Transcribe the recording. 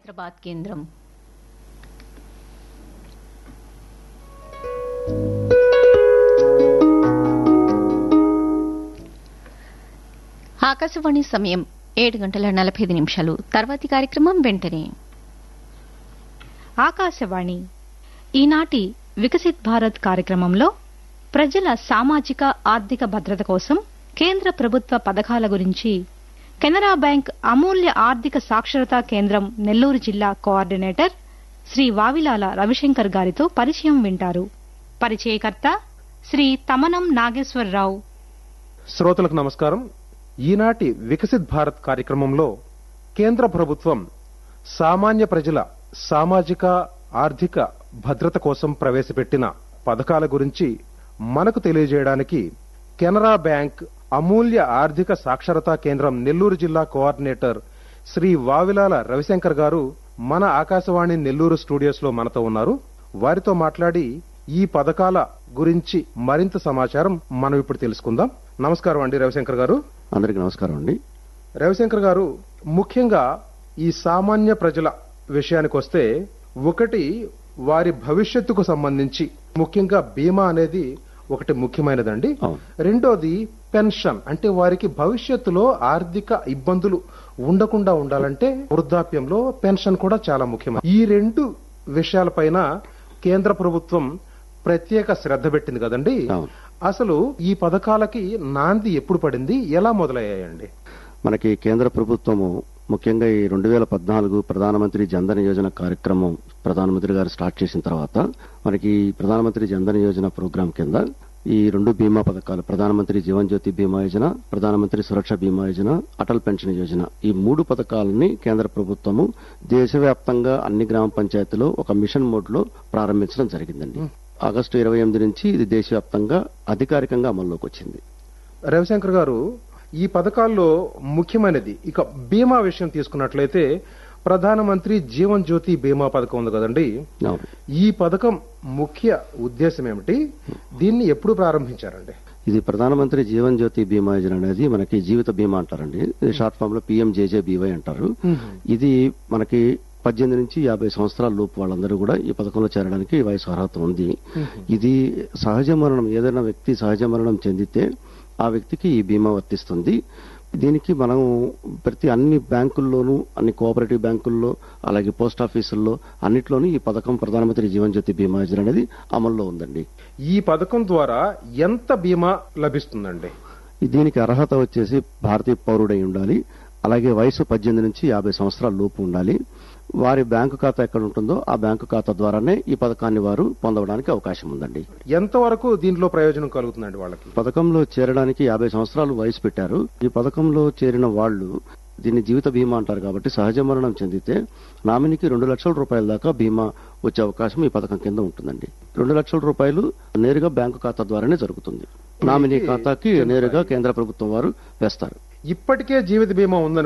హైదరాబాద్ కేంద్రం ఆకాశవాణి సమయం ఏడు గంటల నలభై ఐదు నిమిషాలు తర్వాతి కార్యక్రమం వెంటనే ఆకాశవాణి ఈనాటి వికసిత్ భారత్ కార్యక్రమంలో ప్రజల సామాజిక ఆర్థిక భద్రత కోసం కేంద్ర ప్రభుత్వ పథకాల గురించి కెనరా బ్యాంక్ అమూల్య ఆర్థిక సాక్షరతా కేంద్రం నెల్లూరు జిల్లా కోఆర్డినేటర్ శ్రీ వావిలాల రవిశంకర్ గారితో పరిచయం వింటారు పరిచయకర్త శ్రీ తమనం నాగేశ్వరరావు శ్రోతలకు నమస్కారం ఈనాటి వికసిత్ భారత్ కార్యక్రమంలో కేంద్ర ప్రభుత్వం సామాన్య ప్రజల సామాజిక ఆర్థిక భద్రత కోసం ప్రవేశపెట్టిన పథకాల గురించి మనకు తెలియజేయడానికి కెనరా బ్యాంక్ అమూల్య ఆర్థిక సాక్షరతా కేంద్రం నెల్లూరు జిల్లా కోఆర్డినేటర్ శ్రీ వావిలాల రవిశంకర్ గారు మన ఆకాశవాణి నెల్లూరు స్టూడియోస్ లో మనతో ఉన్నారు వారితో మాట్లాడి ఈ పథకాల గురించి మరింత సమాచారం మనం ఇప్పుడు తెలుసుకుందాం నమస్కారం అండి రవిశంకర్ గారు అందరికీ నమస్కారం అండి రవిశంకర్ గారు ముఖ్యంగా ఈ సామాన్య ప్రజల విషయానికి వస్తే ఒకటి వారి భవిష్యత్తుకు సంబంధించి ముఖ్యంగా బీమా అనేది ఒకటి ముఖ్యమైనదండి అవును. రెండోది పెన్షన్ అంటే వారికి భవిష్యత్తులో ఆర్థిక ఇబ్బందులు ఉండకుండా ఉండాలంటే వృద్ధాప్యంలో పెన్షన్ కూడా చాలా ముఖ్యం ఈ రెండు విషయాలపైన కేంద్ర ప్రభుత్వం ప్రత్యేక శ్రద్ధ పెట్టింది కదండి అవును. అసలు ఈ పథకాలకి నాంది ఎప్పుడు పడింది ఎలా మొదలయ్యాయండి మనకి కేంద్ర ప్రభుత్వము ముఖ్యంగా ఈ రెండు వేల పద్నాలుగు ప్రధానమంత్రి జన్ధన్ యోజన కార్యక్రమం ప్రధానమంత్రి గారు స్టార్ట్ చేసిన తర్వాత మనకి ఈ ప్రధానమంత్రి జన్ధన్ యోజన ప్రోగ్రాం కింద ఈ రెండు బీమా పథకాలు ప్రధానమంత్రి జీవన్ జ్యోతి బీమా యోజన ప్రధానమంత్రి సురక్ష బీమా యోజన అటల్ పెన్షన్ యోజన ఈ మూడు పథకాలని కేంద్ర ప్రభుత్వము దేశవ్యాప్తంగా అన్ని గ్రామ పంచాయతీలో ఒక మిషన్ మోడ్ లో ప్రారంభించడం జరిగిందండి ఆగస్టు ఇరవై ఎనిమిది నుంచి ఇది దేశవ్యాప్తంగా అధికారికంగా అమల్లోకి వచ్చింది రవిశంకర్ గారు ఈ పథకాల్లో ముఖ్యమైనది ఇక బీమా విషయం తీసుకున్నట్లయితే ప్రధానమంత్రి జీవన్ జ్యోతి బీమా పథకం ఉంది కదండి అవును ఈ పథకం ముఖ్య ఉద్దేశం ఏమిటి దీన్ని ఎప్పుడు ప్రారంభించారండి ఇది ప్రధానమంత్రి జీవన్ జ్యోతి బీమా యోజన అనేది మనకి జీవిత బీమా అంటారండి ఇది షార్ట్ ఫామ్ లో పిఎంజేజేబీవై అంటారు ఇది మనకి పద్దెనిమిది నుంచి యాభై సంవత్సరాల లోపు వాళ్ళందరూ కూడా ఈ పథకంలో చేరడానికి వయసు అర్హత ఉంది ఇది సహజ మరణం ఏదైనా వ్యక్తి సహజ మరణం చెందితే ఆ వ్యక్తికి ఈ బీమా వర్తిస్తుంది దీనికి మనం ప్రతి అన్ని బ్యాంకుల్లోనూ అన్ని కోఆపరేటివ్ బ్యాంకుల్లో అలాగే పోస్ట్ ఆఫీసుల్లో అన్నిట్లోనూ ఈ పథకం ప్రధానమంత్రి జీవన్ జ్యోతి బీమా యోజన అనేది అమల్లో ఉందండి ఈ పథకం ద్వారా ఎంత బీమా లభిస్తుందండి దీనికి అర్హత వచ్చేసి భారతీయ పౌరుడై ఉండాలి అలాగే వయసు పద్దెనిమిది నుంచి యాభై సంవత్సరాల లోపు ఉండాలి వారి బ్యాంకు ఖాతా ఎక్కడ ఉంటుందో ఆ బ్యాంకు ఖాతా ద్వారానే ఈ పథకాన్ని వారు పొందడానికి అవకాశం ఉందండి ఎంతవరకు దీనిలో ప్రయోజనం కలుగుతుందండి వాళ్ళకి పథకంలో చేరడానికి యాభై సంవత్సరాలు వయసు పెట్టారు ఈ పథకంలో చేరిన వాళ్ళు దీన్ని జీవిత బీమా అంటారు కాబట్టి సహజ మరణం చెందితే నామినీకి రెండు లక్షల రూపాయల దాకా బీమా వచ్చే అవకాశం ఈ పథకం కింద ఉంటుందండి రెండు లక్షల రూపాయలు నేరుగా బ్యాంకు ఖాతా ద్వారానే జరుగుతుంది నామినీ ఖాతాకి నేరుగా కేంద్ర ప్రభుత్వం వారు వేస్తారు ఇప్పటికే జీవిత బీమా ఉందని